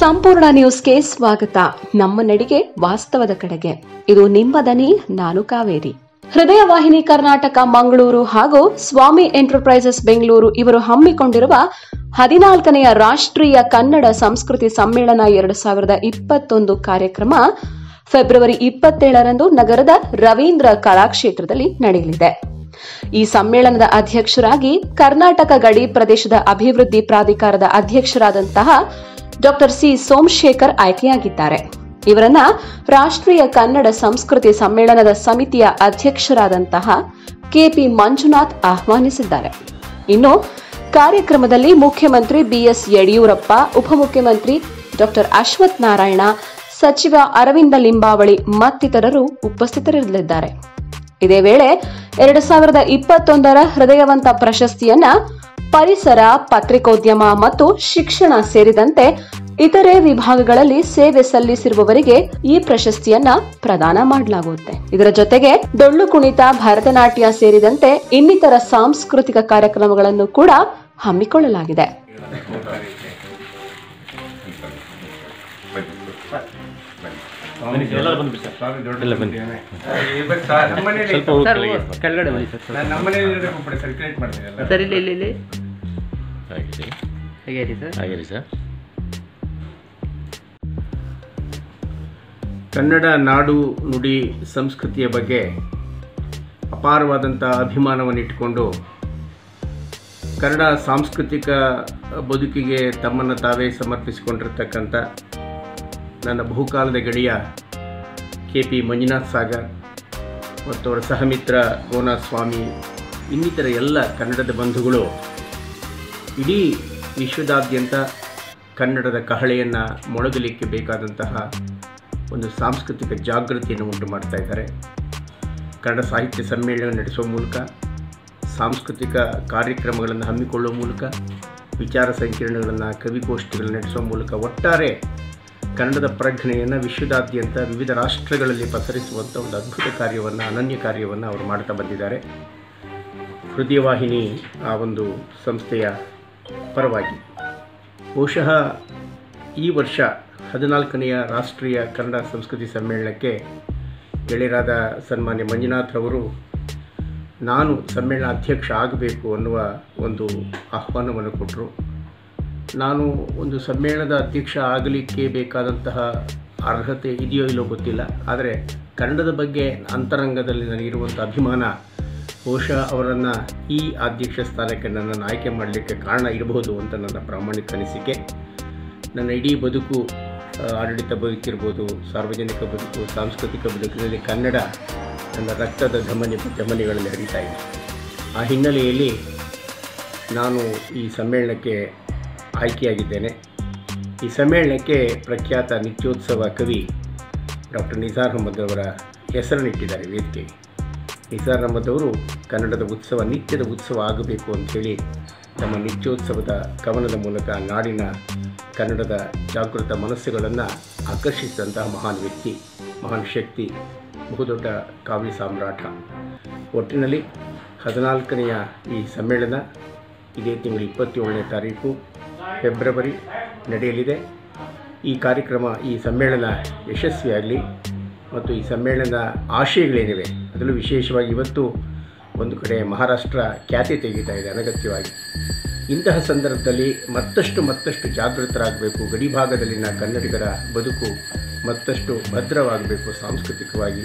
ಸಂಪೂರ್ಣ ನ್ಯೂಸ್ಗೆ ಸ್ವಾಗತ ನಮ್ಮ ನಡಿಗೆ ವಾಸ್ತವದ ಕಡೆಗೆ ಇದು ನಿಮ್ಮ ದನಿ ನಾನು ಕಾವೇರಿ ಹೃದಯ ವಾಹಿನಿ ಕರ್ನಾಟಕ ಮಂಗಳೂರು ಹಾಗೂ ಸ್ವಾಮಿ ಎಂಟರ್ಪ್ರೈಸಸ್ ಬೆಂಗಳೂರು ಇವರು ಹಮ್ಮಿಕೊಂಡಿರುವ ಹದಿನಾಲ್ಕನೆಯ ರಾಷ್ಟ್ರೀಯ ಕನ್ನಡ ಸಂಸ್ಕೃತಿ ಸಮ್ಮೇಳನ ಎರಡು ಸಾವಿರದ ಇಪ್ಪತ್ತೊಂದು ಕಾರ್ಯಕ್ರಮ ಫೆಬ್ರವರಿ ಇಪ್ಪತ್ತೇಳರಂದು ನಗರದ ರವೀಂದ್ರ ಕಲಾಕ್ಷೇತ್ರದಲ್ಲಿ ನಡೆಯಲಿದೆ ಈ ಸಮ್ಮೇಳನದ ಅಧ್ಯಕ್ಷರಾಗಿ ಕರ್ನಾಟಕ ಗಡಿ ಪ್ರದೇಶದ ಅಭಿವೃದ್ಧಿ ಪ್ರಾಧಿಕಾರದ ಅಧ್ಯಕ್ಷರಾದಂತಹ ಡಾಕ್ಟರ್ ಸಿ ಸೋಮಶೇಖರ್ ಆಯ್ಕೆಯಾಗಿದ್ದಾರೆ ಇವರನ್ನ ರಾಷ್ಟ್ರೀಯ ಕನ್ನಡ ಸಂಸ್ಕೃತಿ ಸಮ್ಮೇಳನದ ಸಮಿತಿಯ ಅಧ್ಯಕ್ಷರಾದಂತಹ ಕೆಪಿ ಮಂಜುನಾಥ್ ಆಹ್ವಾನಿಸಿದ್ದಾರೆ ಇನ್ನು ಕಾರ್ಯಕ್ರಮದಲ್ಲಿ ಮುಖ್ಯಮಂತ್ರಿ ಬಿಎಸ್ ಯಡಿಯೂರಪ್ಪ ಉಪಮುಖ್ಯಮಂತ್ರಿ ಡಾಕ್ಟರ್ ಅಶ್ವಥ್ ನಾರಾಯಣ ಸಚಿವ ಅರವಿಂದ ಲಿಂಬಾವಳಿ ಮತ್ತಿತರರು ಉಪಸ್ಥಿತರಿರಲಿದ್ದಾರೆ ಇದೇ ವೇಳೆ ಎರಡು ಸಾವಿರದ ಇಪ್ಪತ್ತೊಂದರ ಹೃದಯವಂತ ಪ್ರಶಸ್ತಿಯನ್ನ ಪರಿಸರ ಪತ್ರಿಕೋದ್ಯಮ ಮತ್ತು ಶಿಕ್ಷಣ ಸೇರಿದಂತೆ ಇತರೆ ವಿಭಾಗಗಳಲ್ಲಿ ಸೇವೆ ಸಲ್ಲಿಸಿರುವವರಿಗೆ ಈ ಪ್ರಶಸ್ತಿಯನ್ನ ಪ್ರದಾನ ಮಾಡಲಾಗುತ್ತೆ ಇದರ ಜೊತೆಗೆ ಡೊಳ್ಳು ಕುಣಿತ ಭರತನಾಟ್ಯ ಸೇರಿದಂತೆ ಇನ್ನಿತರ ಸಾಂಸ್ಕೃತಿಕ ಕಾರ್ಯಕ್ರಮಗಳನ್ನು ಕೂಡ ಹಮ್ಮಿಕೊಳ್ಳಲಾಗಿದೆ ಎಲ್ಲರೂ ಬಂದ್ಬಿಡಿ ಸರ್ ಸ್ವಾಮಿ ದೊಡ್ಡ ಎಲ್ಲ ಬನ್ನಿ. ಸಂಖ್ಯೆನೇ. ಇವಾಗ ಸಾ- ನಮ್ಮನೇಲಿ ಸ್ವಲ್ಪ ಹೋಗಿ ಸರ್ ಕೆಳಗೆ. ಕೆಳಗಡೆ ಬನ್ನಿ ಸರ್ ನಾನು ನಮ್ಮನೇಲಿ ಇರೋದಕ್ಕೆ ಒಬ್ಬರು ಸರ್ಕ್ಯುಲೇಟ್ ಮಾಡ್ತೀನಲ್ಲ ಸರ್ ಇಲ್ಲಿ ಇಲ್ಲಿ ಇಲ್ಲಿ ಹಾಗೆ ಹೇಗೆ ಇರಿ ಸರ್ ಹಾಗೆ ರೀ ಸರ್ ಕನ್ನಡ ನಾಡು ನುಡಿ ಸಂಸ್ಕೃತಿಯ ಬಗ್ಗೆ ಅಪಾರವಾದಂಥ ಅಭಿಮಾನವನ್ನು ಇಟ್ಟುಕೊಂಡು ಕನ್ನಡ ಸಾಂಸ್ಕೃತಿಕ ಬದುಕಿಗೆ ತಮ್ಮನ್ನು ತಾವೇ ಸಮರ್ಪಿಸಿಕೊಂಡಿರ್ತಕ್ಕಂಥ ನನ್ನ ಬಹುಕಾಲದ ಗೆಳೆಯ ಕೆ ಪಿ ಮಂಜುನಾಥ್ ಸಾಗರ್ ಮತ್ತು ಅವರ ಸಹಮಿತ್ರ ಗೋನಾಸ್ವಾಮಿ ಇನ್ನಿತರ ಎಲ್ಲ ಕನ್ನಡದ ಬಂಧುಗಳು ಇಡೀ ವಿಶ್ವದಾದ್ಯಂತ ಕನ್ನಡದ ಕಹಳೆಯನ್ನು ಮೊಳಗಲಿಕ್ಕೆ ಬೇಕಾದಂತಹ ಒಂದು ಸಾಂಸ್ಕೃತಿಕ ಜಾಗೃತಿಯನ್ನು ಉಂಟು ಮಾಡ್ತಾ ಇದ್ದಾರೆ ಕನ್ನಡ ಸಾಹಿತ್ಯ ಸಮ್ಮೇಳನ ನಡೆಸುವ ಮೂಲಕ ಸಾಂಸ್ಕೃತಿಕ ಕಾರ್ಯಕ್ರಮಗಳನ್ನು ಹಮ್ಮಿಕೊಳ್ಳುವ ಮೂಲಕ ವಿಚಾರ ಸಂಕಿರಣಗಳನ್ನು ಕವಿಗೋಷ್ಠಿಗಳನ್ನು ನಡೆಸುವ ಮೂಲಕ ಒಟ್ಟಾರೆ ಕನ್ನಡದ ಪ್ರಜ್ಞೆಯನ್ನು ವಿಶ್ವದಾದ್ಯಂತ ವಿವಿಧ ರಾಷ್ಟ್ರಗಳಲ್ಲಿ ಪಸರಿಸುವಂಥ ಒಂದು ಅದ್ಭುತ ಕಾರ್ಯವನ್ನು ಅನನ್ಯ ಕಾರ್ಯವನ್ನು ಅವರು ಮಾಡ್ತಾ ಬಂದಿದ್ದಾರೆ ಹೃದಯವಾಹಿನಿ ಆ ಒಂದು ಸಂಸ್ಥೆಯ ಪರವಾಗಿ ಬಹುಶಃ ಈ ವರ್ಷ ಹದಿನಾಲ್ಕನೆಯ ರಾಷ್ಟ್ರೀಯ ಕನ್ನಡ ಸಂಸ್ಕೃತಿ ಸಮ್ಮೇಳನಕ್ಕೆ ಗೆಳೆಯರಾದ ಸನ್ಮಾನ್ಯ ಮಂಜುನಾಥ್ ರವರು ನಾನು ಸಮ್ಮೇಳನ ಅಧ್ಯಕ್ಷ ಆಗಬೇಕು ಅನ್ನುವ ಒಂದು ಆಹ್ವಾನವನ್ನು ಕೊಟ್ಟರು ನಾನು ಒಂದು ಸಮ್ಮೇಳನದ ಅಧ್ಯಕ್ಷ ಆಗಲಿಕ್ಕೆ ಬೇಕಾದಂತಹ ಅರ್ಹತೆ ಇದೆಯೋ ಇಲ್ಲೋ ಗೊತ್ತಿಲ್ಲ ಆದರೆ ಕನ್ನಡದ ಬಗ್ಗೆ ಅಂತರಂಗದಲ್ಲಿ ನನಗಿರುವಂಥ ಅಭಿಮಾನ ಬಹುಶಃ ಅವರನ್ನು ಈ ಅಧ್ಯಕ್ಷ ಸ್ಥಾನಕ್ಕೆ ನನ್ನನ್ನು ಆಯ್ಕೆ ಮಾಡಲಿಕ್ಕೆ ಕಾರಣ ಇರಬಹುದು ಅಂತ ನನ್ನ ಪ್ರಾಮಾಣಿಕ ಅನಿಸಿಕೆ ನನ್ನ ಇಡೀ ಬದುಕು ಆ, ಆಡಳಿತ ಬದುಕಿರ್ಬೋದು ಸಾರ್ವಜನಿಕ ಬದುಕು ಸಾಂಸ್ಕೃತಿಕ ಬದುಕಿನಲ್ಲಿ ಕನ್ನಡ ನನ್ನ ರಕ್ತದ ಧಮನಿ ಧಮನಿಗಳಲ್ಲಿ ಹರಿತಾ ಇದೆ ಆ ಹಿನ್ನೆಲೆಯಲ್ಲಿ ನಾನು ಈ ಸಮ್ಮೇಳನಕ್ಕೆ ಆಯ್ಕೆಯಾಗಿದ್ದೇನೆ ಈ ಸಮ್ಮೇಳನಕ್ಕೆ ಪ್ರಖ್ಯಾತ ನಿತ್ಯೋತ್ಸವ ಕವಿ ಡಾಕ್ಟರ್ ನಿಸಾರ್ ಅಹಮದ್ ಅವರ ಹೆಸರನ್ನಿಟ್ಟಿದ್ದಾರೆ ವೇದಿಕೆಗೆ ನಿಸಾರ್ ಅಹಮದ್ ಅವರು ಕನ್ನಡದ ಉತ್ಸವ ನಿತ್ಯದ ಉತ್ಸವ ಆಗಬೇಕು ಅಂಥೇಳಿ ತಮ್ಮ ನಿತ್ಯೋತ್ಸವದ ಕವನದ ಮೂಲಕ ನಾಡಿನ ಕನ್ನಡದ ಜಾಗೃತ ಮನಸ್ಸುಗಳನ್ನು ಆಕರ್ಷಿಸಿದಂತಹ ಮಹಾನ್ ವ್ಯಕ್ತಿ ಮಹಾನ್ ಶಕ್ತಿ ಬಹುದೊಡ್ಡ ಕಾವ್ಯ ಸಾಮ್ರಾಟ ಒಟ್ಟಿನಲ್ಲಿ ಹದಿನಾಲ್ಕನೆಯ ಈ ಸಮ್ಮೇಳನ ಇದೇ ತಿಂಗಳು ಇಪ್ಪತ್ತೇಳನೇ ತಾರೀಕು ಫೆಬ್ರವರಿ ನಡೆಯಲಿದೆ ಈ ಕಾರ್ಯಕ್ರಮ ಈ ಸಮ್ಮೇಳನ ಯಶಸ್ವಿಯಾಗಲಿ ಮತ್ತು ಈ ಸಮ್ಮೇಳನದ ಆಶಯಗಳೇನಿವೆ ಅದರಲ್ಲೂ ವಿಶೇಷವಾಗಿ ಇವತ್ತು ಒಂದು ಕಡೆ ಮಹಾರಾಷ್ಟ್ರ ಖ್ಯಾತಿ ತೆಗೀತಾ ಇದೆ ಅನಗತ್ಯವಾಗಿ ಇಂತಹ ಸಂದರ್ಭದಲ್ಲಿ ಮತ್ತಷ್ಟು ಮತ್ತಷ್ಟು ಜಾಗೃತರಾಗಬೇಕು ಗಡಿಭಾಗದಲ್ಲಿನ ಕನ್ನಡಿಗರ ಬದುಕು ಮತ್ತಷ್ಟು ಭದ್ರವಾಗಬೇಕು ಸಾಂಸ್ಕೃತಿಕವಾಗಿ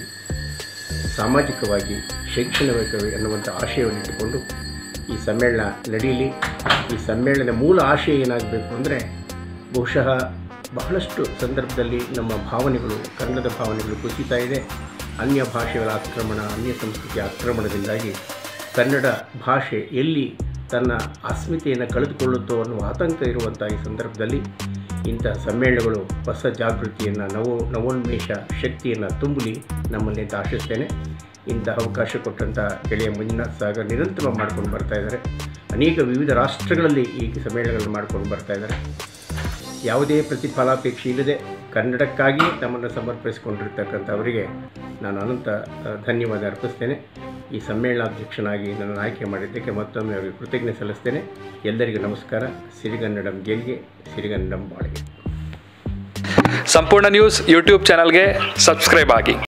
ಸಾಮಾಜಿಕವಾಗಿ ಶೈಕ್ಷಣಿಕವಾಗಿ ಅನ್ನುವಂಥ ಆಶಯವನ್ನು ಇಟ್ಟುಕೊಂಡು ಈ ಸಮ್ಮೇಳನ ನಡೆಯಲಿ ಈ ಸಮ್ಮೇಳನ ಮೂಲ ಆಶಯ ಏನಾಗಬೇಕು ಅಂದರೆ ಬಹುಶಃ ಬಹಳಷ್ಟು ಸಂದರ್ಭದಲ್ಲಿ ನಮ್ಮ ಭಾವನೆಗಳು ಕನ್ನಡದ ಭಾವನೆಗಳು ಕುಸಿತಾ ಇದೆ ಅನ್ಯ ಭಾಷೆಗಳ ಆಕ್ರಮಣ ಅನ್ಯ ಸಂಸ್ಕೃತಿಯ ಆಕ್ರಮಣದಿಂದಾಗಿ ಕನ್ನಡ ಭಾಷೆ ಎಲ್ಲಿ ತನ್ನ ಅಸ್ಮಿತೆಯನ್ನು ಕಳೆದುಕೊಳ್ಳುತ್ತೋ ಅನ್ನುವ ಆತಂಕ ಇರುವಂಥ ಈ ಸಂದರ್ಭದಲ್ಲಿ ಇಂಥ ಸಮ್ಮೇಳನಗಳು ಹೊಸ ಜಾಗೃತಿಯನ್ನು ನವೋ ನವೋನ್ಮೇಷ ಶಕ್ತಿಯನ್ನು ತುಂಬಲಿ ನಮ್ಮಲ್ಲಿ ಅಂತ ಆಶಿಸ್ತೇನೆ ಇಂಥ ಅವಕಾಶ ಕೊಟ್ಟಂಥ ಗೆಳೆಯ ಮಂಜುನಾಥ್ ಸಾಗರ್ ನಿರಂತರ ಮಾಡ್ಕೊಂಡು ಬರ್ತಾ ಇದ್ದಾರೆ ಅನೇಕ ವಿವಿಧ ರಾಷ್ಟ್ರಗಳಲ್ಲಿ ಈ ಸಮ್ಮೇಳನಗಳನ್ನು ಮಾಡ್ಕೊಂಡು ಬರ್ತಾ ಇದ್ದಾರೆ ಯಾವುದೇ ಪ್ರತಿಫಲಾಪೇಕ್ಷೆ ಇಲ್ಲದೆ ಕನ್ನಡಕ್ಕಾಗಿ ನಮ್ಮನ್ನು ಸಮರ್ಪಿಸಿಕೊಂಡಿರ್ತಕ್ಕಂಥ ಅವರಿಗೆ ನಾನು ಅನಂತ ಆ, ಧನ್ಯವಾದ ಅರ್ಪಿಸ್ತೇನೆ ಈ ಸಮ್ಮೇಳನಾಧ್ಯಕ್ಷನಾಗಿ ನನ್ನನ್ನು ಆಯ್ಕೆ ಮಾಡಿದ್ದಕ್ಕೆ ಮತ್ತೊಮ್ಮೆ ಅವರಿಗೆ ಕೃತಜ್ಞತೆ ಸಲ್ಲಿಸ್ತೇನೆ ಎಲ್ಲರಿಗೂ ನಮಸ್ಕಾರ ಸಿರಿಗನ್ನಡಂ ಗೆಲ್ಗೆ ಸಿರಿಗನ್ನಡಂ ಬಾಳಿಗೆ ಸಂಪೂರ್ಣ ನ್ಯೂಸ್ ಯೂಟ್ಯೂಬ್ ಚಾನಲ್ಗೆ ಸಬ್ಸ್ಕ್ರೈಬ್ ಆಗಿ